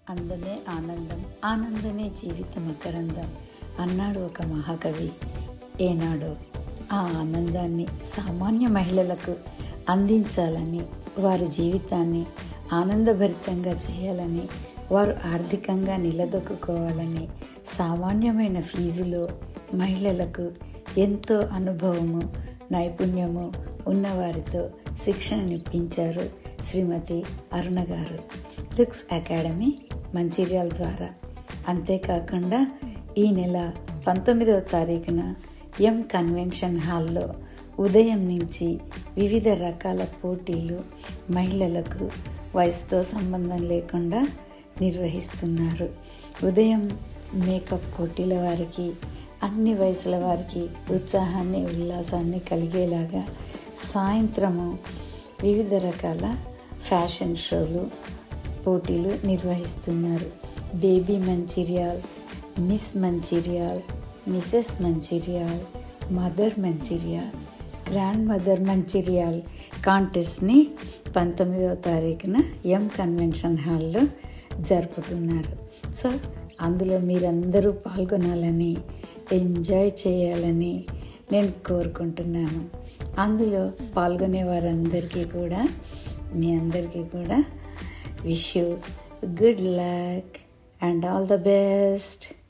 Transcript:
అందమే ఆనందం ఆనందమే జీవితం మకరందం అన్నాడు ఒక మహాకవి ఏనాడో ఆ ఆనందాన్ని సామాన్య మహిళలకు అందించాలని వారి జీవితాన్ని ఆనందభరితంగా చేయాలని వారు ఆర్థికంగా నిలదొక్కుకోవాలని సామాన్యమైన ఫీజులో మహిళలకు ఎంతో అనుభవము నైపుణ్యము ఉన్నవారితో శిక్షణనిప్పించారు శ్రీమతి అరుణ గారు లుక్స్ అకాడమీ మంచిర్యాల ద్వారా అంతేకాకుండా ఈ నెల పంతొమ్మిదవ తారీఖున ఎం కన్వెన్షన్ హాల్లో ఉదయం నుంచి వివిధ రకాల పోటీలు మహిళలకు వయసుతో సంబంధం లేకుండా నిర్వహిస్తున్నారు ఉదయం మేకప్ పోటీల వారికి అన్ని వయసుల వారికి ఉత్సాహాన్ని ఉల్లాసాన్ని కలిగేలాగా సాయంత్రము వివిధ రకాల ఫ్యాషన్ షోలు పోటీలు నిర్వహిస్తున్నారు baby Mancherial miss Mancherial mrs Mancherial mother Mancherial grand mother Mancherial కాంటెస్ట్ని పంతొమ్మిదవ తారీఖున ఎం కన్వెన్షన్ హాల్లో జరుపుతున్నారు సో అందులో మీరందరూ పాల్గొనాలని ఎంజాయ్ చేయాలని నేను కోరుకుంటున్నాను అందులో పాల్గొనే వారందరికీ కూడా మీ అందరికీ కూడా wish you good luck and all the best